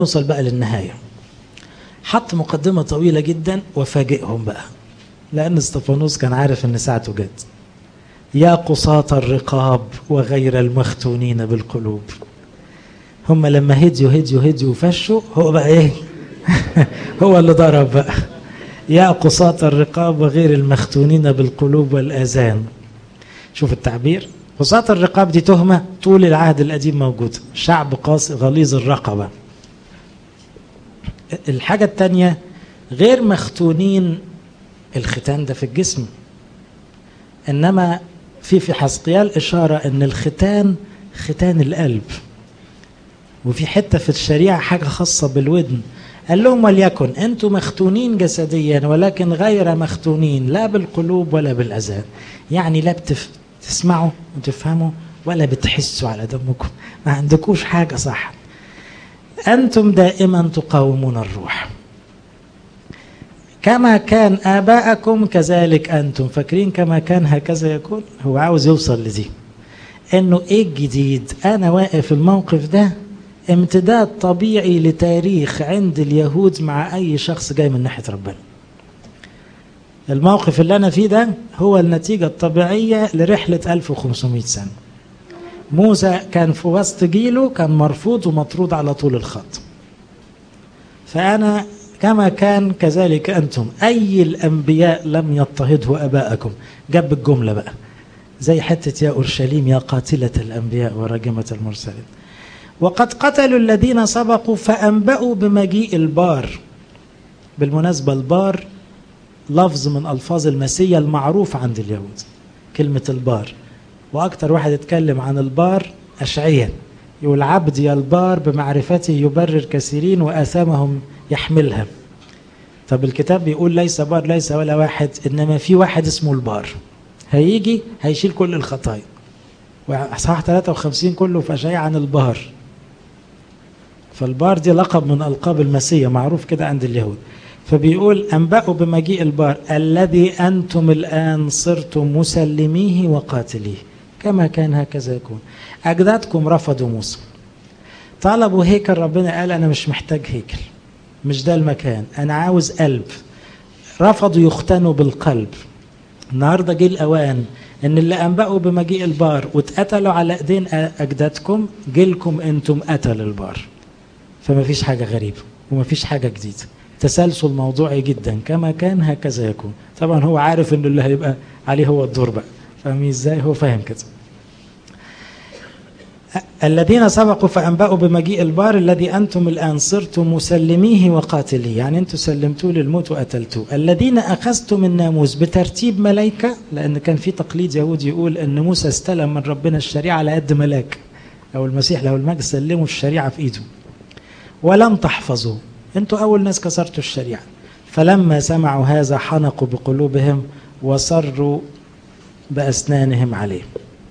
نوصل بقى للنهاية حط مقدمة طويلة جدا وفاجئهم بقى لأن استفانوس كان عارف أن ساعته جت يا قصاة الرقاب وغير المختونين بالقلوب هم لما هديوا هديوا هديوا وفشوا هو بقى ايه هو اللي ضرب بقى يا قصاة الرقاب وغير المختونين بالقلوب والآذان شوف التعبير قصاة الرقاب دي تهمة طول العهد القديم موجود شعب قاسي غليظ الرقبة الحاجة التانية غير مختونين الختان ده في الجسم إنما في في حسقيال إشارة إن الختان ختان القلب وفي حتة في الشريعة حاجة خاصة بالودن قال لهم وليكن أنتم مختونين جسديا ولكن غير مختونين لا بالقلوب ولا بالأذان يعني لا بتف... تسمعوا وتفهموا ولا بتحسوا على دمكم ما عندكوش حاجة صح أنتم دائما تقاومون الروح كما كان آباءكم كذلك أنتم فاكرين كما كان هكذا يكون هو عاوز يوصل لدي إنه إيه الجديد أنا واقف الموقف ده امتداد طبيعي لتاريخ عند اليهود مع أي شخص جاي من ناحية ربنا الموقف اللي أنا فيه ده هو النتيجة الطبيعية لرحلة 1500 سنة موسى كان في وسط جيله كان مرفوض ومطرود على طول الخط فأنا كما كان كذلك أنتم أي الأنبياء لم يضطهده أباءكم جاب الجملة بقى زي حتة يا أورشليم يا قاتلة الأنبياء وراجمة المرسلين وقد قتلوا الذين سبقوا فأنبأوا بمجيء البار بالمناسبة البار لفظ من ألفاظ المسيح المعروف عند اليهود كلمة البار وأكثر واحد يتكلم عن البار أشعيا يقول عبدي البار بمعرفته يبرر كثيرين وآثامهم يحملها طب الكتاب بيقول ليس بار ليس ولا واحد إنما في واحد اسمه البار هيجي هيشيل كل الخطايا وإصحاح 53 كله في أشعيا عن البار فالبار دي لقب من ألقاب المسيح معروف كده عند اليهود فبيقول أنبأوا بمجيء البار الذي أنتم الآن صرتم مسلميه وقاتليه كما كان هكذا يكون أجدادكم رفضوا موسى طلبوا هيكل ربنا قال أنا مش محتاج هيكل مش ده المكان أنا عاوز قلب رفضوا يختنوا بالقلب النهاردة جه الأوان إن اللي أنبأوا بمجيء البار واتقتلوا على إيدين أجدادكم جيلكم أنتم قتل البار فما فيش حاجة غريبة وما فيش حاجة جديدة تسلسل موضوعي جدا كما كان هكذا يكون طبعا هو عارف ان اللي هيبقى عليه هو الدور بقى فاهمين ازاي هو فاهم كده الذين سبقوا فأنبأوا بمجيء البار الذي أنتم الآن صرتم مسلميه وقاتليه يعني أنتم سلمتوه للموت وقتلتوه الذين أخذتم الناموس بترتيب ملائكة لأن كان في تقليد يهودي يقول أن موسى استلم من ربنا الشريعة على قد ملاك أو المسيح له المجد سلموا الشريعة في إيده ولم تحفظوا أنتم أول ناس كسرتوا الشريعة فلما سمعوا هذا حنقوا بقلوبهم وصروا بأسنانهم عليه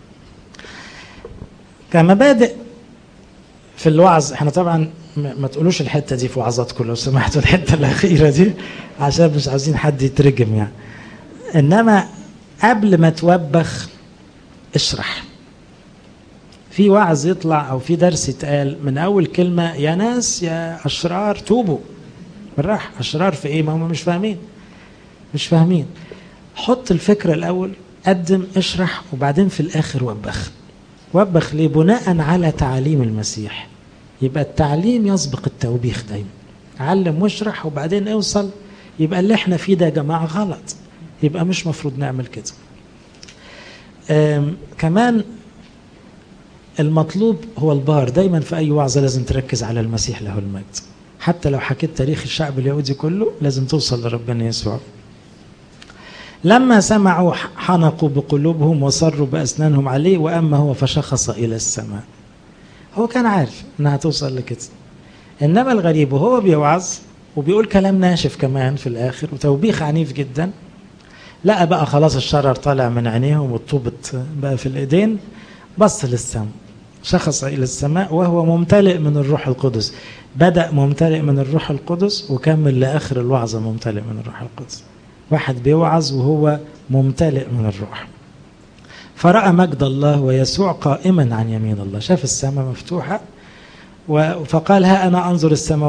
كمبادئ في الوعظ احنا طبعا ما تقولوش الحته دي في وعظاتكم لو سمحتوا الحته الاخيره دي عشان مش عايزين حد يترجم يعني انما قبل ما توبخ اشرح في وعظ يطلع او في درس يتقال من اول كلمه يا ناس يا اشرار توبوا بالراحه اشرار في ايه ما هم مش فاهمين مش فاهمين حط الفكره الاول قدم اشرح وبعدين في الاخر وبخ وبخ ليه بناء على تعاليم المسيح يبقى التعليم يسبق التوبيخ دايما علم واشرح وبعدين اوصل يبقى اللي احنا فيه ده يا جماعه غلط يبقى مش مفروض نعمل كده كمان المطلوب هو البار دايما في اي وعظه لازم تركز على المسيح له المجد حتى لو حكيت تاريخ الشعب اليهودي كله لازم توصل لربنا يسوع لما سمعوا حنقوا بقلوبهم وصروا بأسنانهم عليه وأما هو فشخص إلى السماء هو كان عارف أنها توصل لكده إنما الغريب وهو بيوعظ وبيقول كلام ناشف كمان في الآخر وتوبيخ عنيف جدا لقى بقى خلاص الشرر طالع من عينيهم والطوبة بقى في الإيدين بص للسماء شخص إلى السماء وهو ممتلئ من الروح القدس بدأ ممتلئ من الروح القدس وكمل لآخر الوعظة ممتلئ من الروح القدس واحد بيوعظ وهو ممتلئ من الروح فرأى مجد الله ويسوع قائما عن يمين الله شاف السماء مفتوحة فقال ها أنا أنظر السماوات